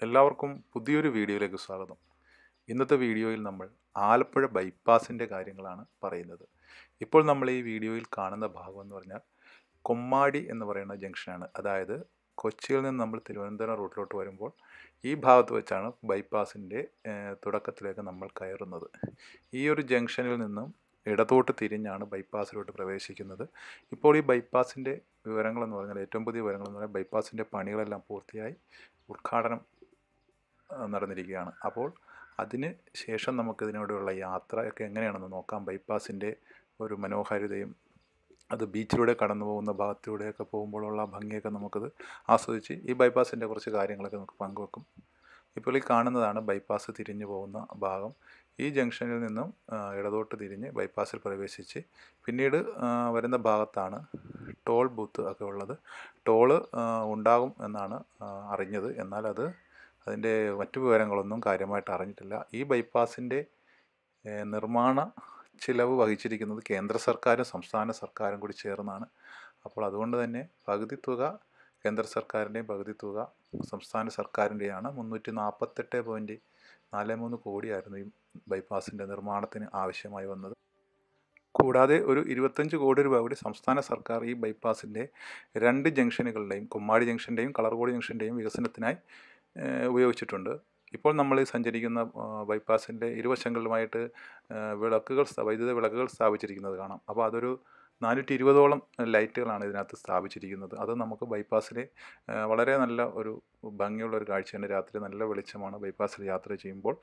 എല്ലാവർക്കും പുതിയൊരു വീഡിയോയിലേക്ക് സ്വാഗതം ഇന്നത്തെ വീഡിയോയിൽ നമ്മൾ ആലപ്പുഴ ബൈപ്പാസിൻ്റെ കാര്യങ്ങളാണ് പറയുന്നത് ഇപ്പോൾ നമ്മൾ ഈ വീഡിയോയിൽ കാണുന്ന ഭാഗം എന്ന് പറഞ്ഞാൽ കൊമ്മാടി എന്ന് പറയുന്ന ജംഗ്ഷനാണ് അതായത് കൊച്ചിയിൽ നിന്ന് നമ്മൾ തിരുവനന്തപുരം റൂട്ടിലോട്ട് വരുമ്പോൾ ഈ ഭാഗത്ത് വെച്ചാണ് ബൈപ്പാസിൻ്റെ ഏഹ്, തുടക്കത്തിലേക്ക് നമ്മൾ കയറുന്നത് ഈ ഒരു ജംഗ്ഷനിൽ നിന്നും ഇടത്തോട്ട് തിരിഞ്ഞാണ് ബൈപ്പാസിലോട്ട് പ്രവേശിക്കുന്നത് ഇപ്പോൾ ഈ ബൈപ്പാസിൻ്റെ വിവരങ്ങളെന്ന് പറഞ്ഞാൽ ഏറ്റവും പുതിയ വിവരങ്ങളെന്ന് പറഞ്ഞാൽ ബൈപ്പാസിൻ്റെ പണികളെല്ലാം പൂർത്തിയായി ഉദ്ഘാടനം ആ, നടന്നിരിക്കുകയാണ് അപ്പോൾ അതിന് ശേഷം നമുക്കിതിനോടുള്ള യാത്രയൊക്കെ എങ്ങനെയാണെന്ന് നോക്കാം ബൈപ്പാസിൻ്റെ ഒരു മനോഹാരിതയും അത് ബീച്ചിലൂടെ കടന്നു പോകുന്ന ഭാഗത്തിലൂടെയൊക്കെ പോകുമ്പോഴുള്ള ഭംഗിയൊക്കെ നമുക്കത് ആസ്വദിച്ച് ഈ ബൈപ്പാസിൻ്റെ കുറച്ച് കാര്യങ്ങളൊക്കെ നമുക്ക് പങ്കുവെക്കും ഇപ്പോൾ ഈ കാണുന്നതാണ് ബൈപ്പാസ് തിരിഞ്ഞു പോകുന്ന ഭാഗം ഈ ജംഗ്ഷനിൽ നിന്നും ആ, ഇടതോട്ട് തിരിഞ്ഞ് ബൈപ്പാസിൽ പ്രവേശിച്ച് പിന്നീട് ആ, വരുന്ന ഭാഗത്താണ് ടോൾ ബൂത്ത് ഒക്കെ ഉള്ളത് ടോള് ആ, ഉണ്ടാകും എന്നാണ് ആ, അറിഞ്ഞത് എന്നാൽ അത് അതിൻ്റെ മറ്റു വിവരങ്ങളൊന്നും കാര്യമായിട്ട് അറിഞ്ഞിട്ടില്ല ഈ ബൈപ്പാസിൻ്റെ ഏഹ്, നിർമ്മാണ ചിലവ് വഹിച്ചിരിക്കുന്നത് കേന്ദ്ര സർക്കാരും സംസ്ഥാന സർക്കാരും കൂടി ചേർന്നാണ് അപ്പോൾ അതുകൊണ്ട് തന്നെ പകുതി തുക കേന്ദ്ര സർക്കാരിൻ്റെയും പകുതി തുക സംസ്ഥാന സർക്കാരിൻ്റെയാണ് മുന്നൂറ്റി നാൽപ്പത്തെട്ട് പോയിൻറ്റ് നാല് മൂന്ന് കോടിയായിരുന്നു ഈ ബൈപ്പാസിൻ്റെ നിർമ്മാണത്തിന് ആവശ്യമായി വന്നത് കൂടാതെ ഒരു ഇരുപത്തഞ്ച് കോടി രൂപ കൂടി സംസ്ഥാന സർക്കാർ ഈ ബൈപ്പാസിൻ്റെ രണ്ട് ജംഗ്ഷനുകളുടെയും കുമ്മാടി ജംഗ്ഷൻ്റെയും കളർകോട് ജംഗ്ഷൻ്റെയും വികസനത്തിനായി ഏഹ്, ഉപയോഗിച്ചിട്ടുണ്ട് ഇപ്പോൾ നമ്മൾ ഈ സഞ്ചരിക്കുന്ന ആ, ബൈപ്പാസിൻ്റെ ഇരുവശങ്ങളിലുമായിട്ട് ആ, വിളക്കുകൾ സ്ഥാ- വൈദ്യുത വിളക്കുകൾ സ്ഥാപിച്ചിരിക്കുന്നത് കാണാം അപ്പോൾ അതൊരു നാനൂറ്റി ഇരുപതോളം ലൈറ്റുകളാണ് ഇതിനകത്ത് സ്ഥാപിച്ചിരിക്കുന്നത് അത് നമുക്ക് ബൈപ്പാസിലെ ആ, വളരെ നല്ല ഒരു ഭംഗിയുള്ള ഒരു കാഴ്ചയാണ് രാത്രി നല്ല വെളിച്ചമാണ് ബൈപ്പാസിൽ യാത്ര ചെയ്യുമ്പോൾ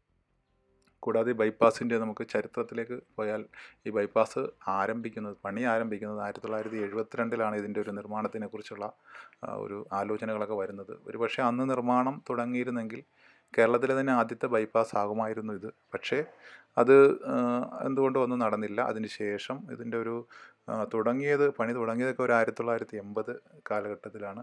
കൂടാതെ ബൈപ്പാസിൻ്റെ നമുക്ക് ചരിത്രത്തിലേക്ക് പോയാൽ ഈ ബൈപ്പാസ് ആരംഭിക്കുന്നത് പണി ആരംഭിക്കുന്നത് ആയിരത്തി തൊള്ളായിരത്തി എഴുപത്തിരണ്ടിലാണ് ഇതിൻ്റെ ഒരു നിർമ്മാണത്തിനെ കുറിച്ചുള്ള ആ, ഒരു ആലോചനകളൊക്കെ വരുന്നത് ഒരു പക്ഷേ അന്ന് നിർമ്മാണം തുടങ്ങിയിരുന്നെങ്കിൽ കേരളത്തിലെ തന്നെ ആദ്യത്തെ ബൈപ്പാസ് ആകുമായിരുന്നു ഇത് പക്ഷേ അത് ആ, എന്തുകൊണ്ടും ഒന്നും നടന്നില്ല അതിന് ശേഷം ഇതിൻ്റെ ഒരു ആ, തുടങ്ങിയത് പണി തുടങ്ങിയതൊക്കെ ഒരു ആയിരത്തി തൊള്ളായിരത്തി എൺപത് കാലഘട്ടത്തിലാണ്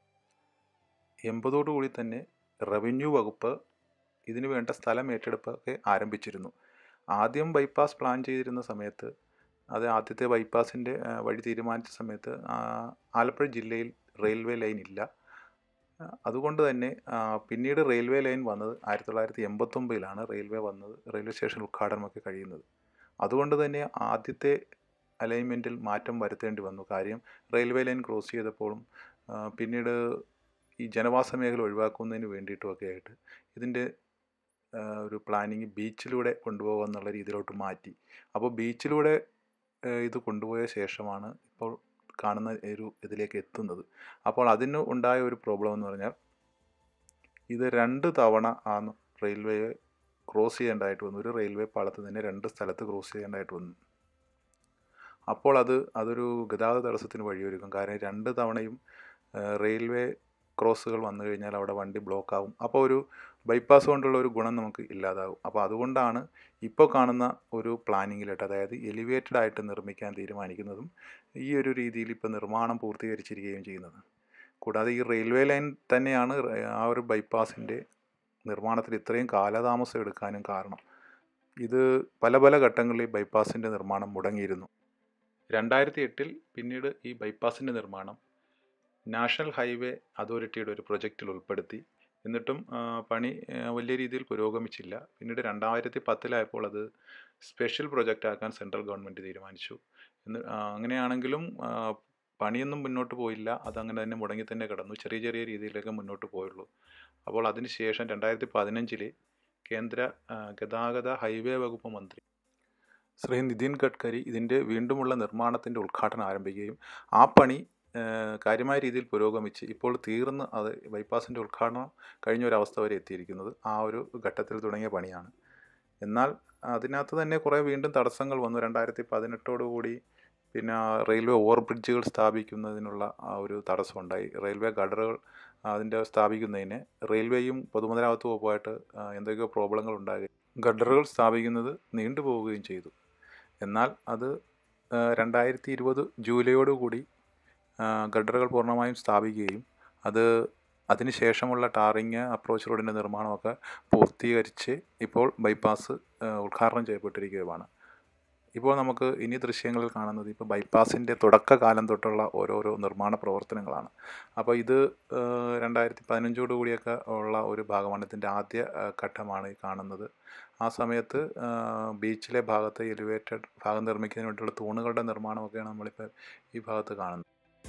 എൺപതോടുകൂടി തന്നെ റവന്യൂ വകുപ്പ് ഇതിനു വേണ്ട സ്ഥലം ഏറ്റെടുപ്പൊക്കെ ആരംഭിച്ചിരുന്നു ആദ്യം ബൈപ്പാസ് പ്ലാൻ ചെയ്തിരുന്ന സമയത്ത് അത് ആദ്യത്തെ ബൈപ്പാസിൻ്റെ ആ, വഴി തീരുമാനിച്ച സമയത്ത് ആ, ആലപ്പുഴ ജില്ലയിൽ റെയിൽവേ ലൈൻ ഇല്ല ആ, അതുകൊണ്ട് തന്നെ ആ, പിന്നീട് റെയിൽവേ ലൈൻ വന്നത് ആയിരത്തി തൊള്ളായിരത്തി എൺപത്തൊമ്പതിലാണ് റെയിൽവേ വന്നത് റെയിൽവേ സ്റ്റേഷൻ ഉദ്ഘാടനമൊക്കെ കഴിയുന്നത് അതുകൊണ്ട് തന്നെ ആദ്യത്തെ അലൈൻമെൻറ്റിൽ മാറ്റം വരുത്തേണ്ടി വന്നു കാര്യം റെയിൽവേ ലൈൻ ക്രോസ് ചെയ്തപ്പോഴും ആ, പിന്നീട് ഈ ജനവാസ മേഖല ഒഴിവാക്കുന്നതിന് വേണ്ടിയിട്ടുമൊക്കെ ആയിട്ട് ഇതിൻ്റെ ആ, ഒരു പ്ലാനിങ് ബീച്ചിലൂടെ കൊണ്ടുപോകുക എന്നുള്ള രീതിയിലോട്ട് മാറ്റി അപ്പോൾ ബീച്ചിലൂടെ ആ, ഇത് കൊണ്ടുപോയ ശേഷമാണ് ഇപ്പോൾ കാണുന്ന ഒരു ഇതിലേക്ക് എത്തുന്നത് അപ്പോൾ അതിന് ഉണ്ടായ ഒരു പ്രോബ്ലം എന്ന് പറഞ്ഞാൽ ഇത് രണ്ട് തവണ ആ റെയിൽവേ ക്രോസ് ചെയ്യേണ്ടതായിട്ട് വന്നു ഒരു റെയിൽവേ പാളത്ത് തന്നെ രണ്ട് സ്ഥലത്ത് ക്രോസ് ചെയ്യേണ്ടതായിട്ട് വന്നു അപ്പോൾ അത് അതൊരു ഗതാഗത തടസ്സത്തിന് വഴിയൊരുക്കും കാരണം രണ്ട് തവണയും ആ, റെയിൽവേ ക്രോസുകൾ വന്നു കഴിഞ്ഞാൽ അവിടെ വണ്ടി ബ്ലോക്ക് ആവും അപ്പോൾ ഒരു ബൈപ്പാസ് കൊണ്ടുള്ള ഒരു ഗുണം നമുക്ക് ഇല്ലാതാവും അപ്പോൾ അതുകൊണ്ടാണ് ഇപ്പോൾ കാണുന്ന ഒരു പ്ലാനിങ്ങിലിട്ട് അതായത് എലിവേറ്റഡ് ആയിട്ട് നിർമ്മിക്കാൻ തീരുമാനിക്കുന്നതും ഈ ഒരു രീതിയിൽ ഇപ്പോൾ നിർമ്മാണം പൂർത്തീകരിച്ചിരിക്കുകയും ചെയ്യുന്നത് കൂടാതെ ഈ റെയിൽവേ ലൈൻ തന്നെയാണ് റ- ആ ഒരു ബൈപ്പാസിൻ്റെ നിർമ്മാണത്തിൽ ഇത്രയും കാലതാമസം എടുക്കാനും കാരണം ഇത് പല പല ഘട്ടങ്ങളിൽ ബൈപ്പാസിൻ്റെ നിർമ്മാണം മുടങ്ങിയിരുന്നു രണ്ടായിരത്തി എട്ടിൽ പിന്നീട് ഈ ബൈപ്പാസിൻ്റെ നിർമ്മാണം നാഷണൽ ഹൈവേ അതോറിറ്റിയുടെ ഒരു പ്രൊജക്റ്റിൽ ഉൾപ്പെടുത്തി എന്നിട്ടും ആ, പണി ആ, വലിയ രീതിയിൽ പുരോഗമിച്ചില്ല പിന്നീട് രണ്ടായിരത്തി പത്തിലായപ്പോൾ അത് സ്പെഷ്യൽ പ്രൊജക്റ്റ് ആക്കാൻ സെൻട്രൽ ഗവൺമെൻറ് തീരുമാനിച്ചു എന്ന് ആ, അങ്ങനെയാണെങ്കിലും ആ, പണിയൊന്നും മുന്നോട്ട് പോയില്ല അതങ്ങനെ തന്നെ മുടങ്ങി തന്നെ കിടന്നു ചെറിയ ചെറിയ രീതിയിലൊക്കെ മുന്നോട്ട് പോയുള്ളൂ അപ്പോൾ അതിന് ശേഷം രണ്ടായിരത്തി പതിനഞ്ചിൽ കേന്ദ്ര ആ, ഗതാഗത ഹൈവേ വകുപ്പ് മന്ത്രി ശ്രീ നിതിൻ ഗഡ്കരി ഇതിൻ്റെ വീണ്ടുമുള്ള നിർമ്മാണത്തിൻ്റെ ഉദ്ഘാടനം ആരംഭിക്കുകയും ആ പണി ആ, കാര്യമായ രീതിയിൽ പുരോഗമിച്ച് ഇപ്പോൾ തീർന്ന് അത് ബൈപ്പാസിൻ്റെ ഉദ്ഘാടനം കഴിഞ്ഞ ഒരു അവസ്ഥ വരെ എത്തിയിരിക്കുന്നത് ആ ഒരു ഘട്ടത്തിൽ തുടങ്ങിയ പണിയാണ് എന്നാൽ അതിനകത്ത് തന്നെ കുറേ വീണ്ടും തടസ്സങ്ങൾ വന്നു രണ്ടായിരത്തി പതിനെട്ടോടുകൂടി പിന്നെ ആ റെയിൽവേ ഓവർ ബ്രിഡ്ജുകൾ സ്ഥാപിക്കുന്നതിനുള്ള ആ ഒരു തടസ്സമുണ്ടായി റെയിൽവേ ഗഡറുകൾ അതിൻ്റെ സ്ഥാപിക്കുന്നതിന് റെയിൽവേയും പൊതുമുതലാളിത്ത വകുപ്പുമായിട്ട് ആ, എന്തൊക്കെയോ പ്രോബ്ലങ്ങൾ ഉണ്ടാകുകയും ഗഡറുകൾ സ്ഥാപിക്കുന്നത് നീണ്ടുപോവുകയും ചെയ്തു എന്നാൽ അത് ആ, രണ്ടായിരത്തി ഇരുപത് ജൂലൈയോടുകൂടി ആ, ഗഡറുകൾ പൂർണ്ണമായും സ്ഥാപിക്കുകയും അത് അതിനുശേഷമുള്ള ടാറിങ് അപ്രോച്ച് റോഡിൻ്റെ നിർമ്മാണമൊക്കെ പൂർത്തീകരിച്ച് ഇപ്പോൾ ബൈപ്പാസ് ആ, ഉദ്ഘാടനം ചെയ്യപ്പെട്ടിരിക്കുകയുമാണ് ഇപ്പോൾ നമുക്ക് ഇനി ദൃശ്യങ്ങളിൽ കാണുന്നത് ഇപ്പോൾ ബൈപ്പാസിൻ്റെ തുടക്കകാലം തൊട്ടുള്ള ഓരോരോ നിർമ്മാണ പ്രവർത്തനങ്ങളാണ് അപ്പോൾ ഇത് ഏഹ്, രണ്ടായിരത്തി പതിനഞ്ചോട് കൂടിയൊക്കെ ഉള്ള ഒരു ഭാഗമാണ് ഇതിൻ്റെ ആദ്യ ഏഹ്, ഘട്ടമാണ് ഈ കാണുന്നത് ആ സമയത്ത് ഏഹ്, ബീച്ചിലെ ഭാഗത്ത് എലിവേറ്റഡ് ഭാഗം നിർമ്മിക്കുന്നതിന് വേണ്ടിയുള്ള തൂണുകളുടെ നിർമ്മാണമൊക്കെയാണ് നമ്മളിപ്പോൾ ഈ ഭാഗത്ത് കാണുന്നത്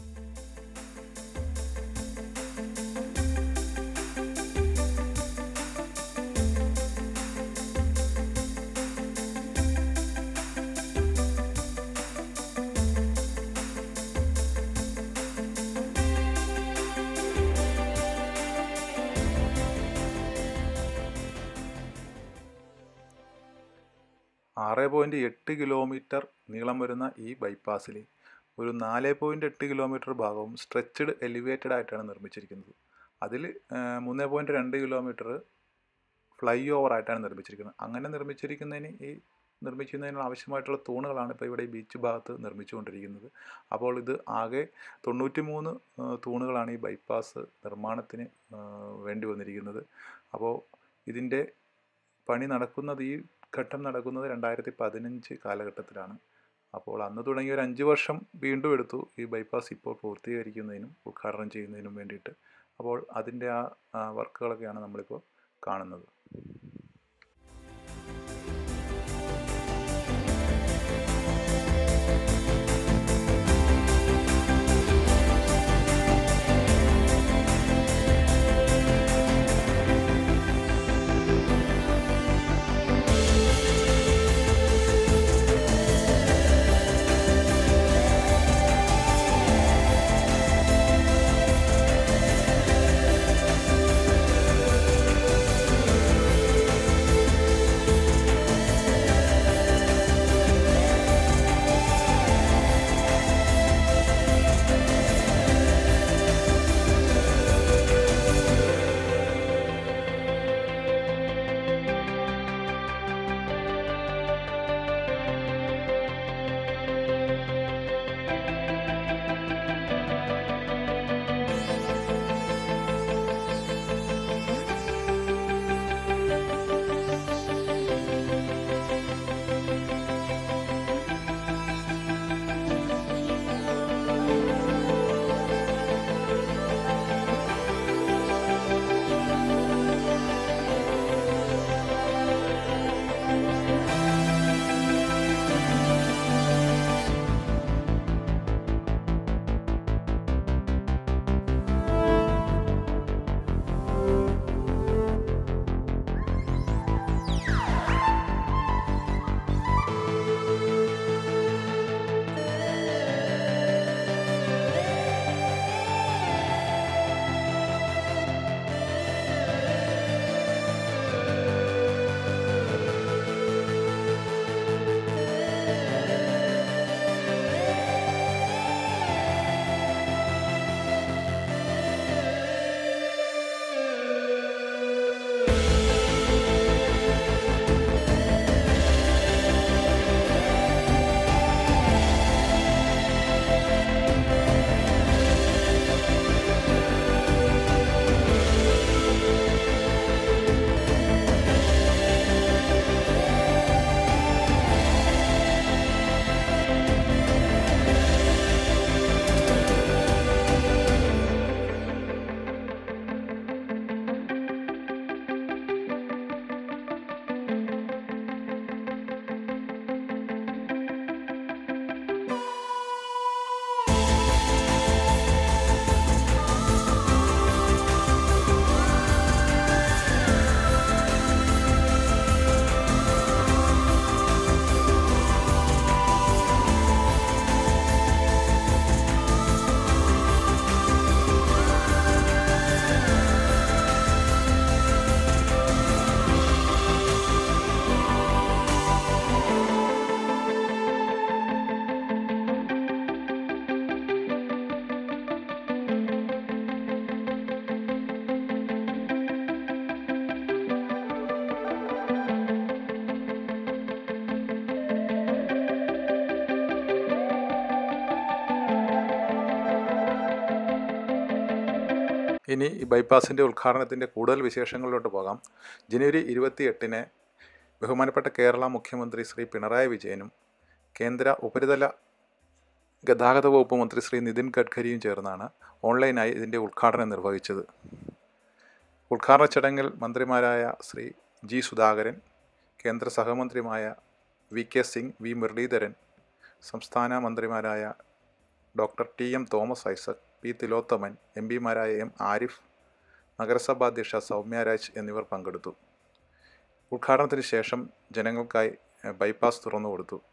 ആറ് പോയിൻറ്റ് എട്ട് കിലോമീറ്റർ നീളം വരുന്ന ഈ ബൈപ്പാസിൽ ഒരു നാല് പോയിൻറ്റ് എട്ട് കിലോമീറ്റർ ഭാഗവും സ്ട്രെച്ചഡ് എലിവേറ്റഡ് ആയിട്ടാണ് നിർമ്മിച്ചിരിക്കുന്നത് അതിൽ മൂന്ന് പോയിൻറ്റ് രണ്ട് കിലോമീറ്റർ ഫ്ലൈ ഓവർ ആയിട്ടാണ് നിർമ്മിച്ചിരിക്കുന്നത് അങ്ങനെ നിർമ്മിച്ചിരിക്കുന്നതിന് ഈ നിർമ്മിക്കുന്നതിന് ആവശ്യമായിട്ടുള്ള തൂണുകളാണ് ഇപ്പോൾ ഇവിടെ ഈ ബീച്ച് ഭാഗത്ത് നിർമ്മിച്ചുകൊണ്ടിരിക്കുന്നത് അപ്പോൾ ഇത് ആകെ തൊണ്ണൂറ്റി മൂന്ന് തൂണുകളാണ് ഈ ബൈപ്പാസ് നിർമ്മാണത്തിന് ആ, വേണ്ടി വന്നിരിക്കുന്നത് അപ്പോൾ ഇതിൻ്റെ പണി നടക്കുന്നത് ഈ ഘട്ടം നടക്കുന്നത് രണ്ടായിരത്തി പതിനഞ്ച് കാലഘട്ടത്തിലാണ് അപ്പോൾ അന്ന് തുടങ്ങിയ ഒരു അഞ്ച് വർഷം വീണ്ടും എടുത്തു ഈ ബൈപ്പാസ് ഇപ്പോൾ പൂർത്തീകരിക്കുന്നതിനും ഉദ്ഘാടനം ചെയ്യുന്നതിനും വേണ്ടിയിട്ട് അപ്പോൾ അതിൻ്റെ ആ ആ, വർക്കുകളൊക്കെയാണ് നമ്മളിപ്പോൾ കാണുന്നത് ഇനി ഈ ബൈപ്പാസിൻ്റെ ഉദ്ഘാടനത്തിൻ്റെ കൂടുതൽ വിശേഷങ്ങളിലോട്ട് പോകാം ജനുവരി ഇരുപത്തി എട്ടിന് ബഹുമാനപ്പെട്ട കേരള മുഖ്യമന്ത്രി ശ്രീ പിണറായി വിജയനും കേന്ദ്ര ഉപരിതല ഗതാഗത വകുപ്പ് മന്ത്രി ശ്രീ നിതിൻ ഗഡ്കരിയും ചേർന്നാണ് ഓൺലൈനായി ഇതിൻ്റെ ഉദ്ഘാടനം നിർവഹിച്ചത് ഉദ്ഘാടന ചടങ്ങിൽ മന്ത്രിമാരായ ശ്രീ ജി സുധാകരൻ കേന്ദ്ര സഹമന്ത്രിയുമായ V K Singh V Muraleedharan സംസ്ഥാന മന്ത്രിമാരായ doctor T M Thomas Isaac P Thilothaman M പിമാരായ എം ആരിഫ് നഗരസഭാ അധ്യക്ഷ സൗമ്യ രാജ് എന്നിവർ പങ്കെടുത്തു ഉദ്ഘാടനത്തിന് ശേഷം ജനങ്ങൾക്കായി എഹ്, ബൈപ്പാസ് തുറന്നു കൊടുത്തു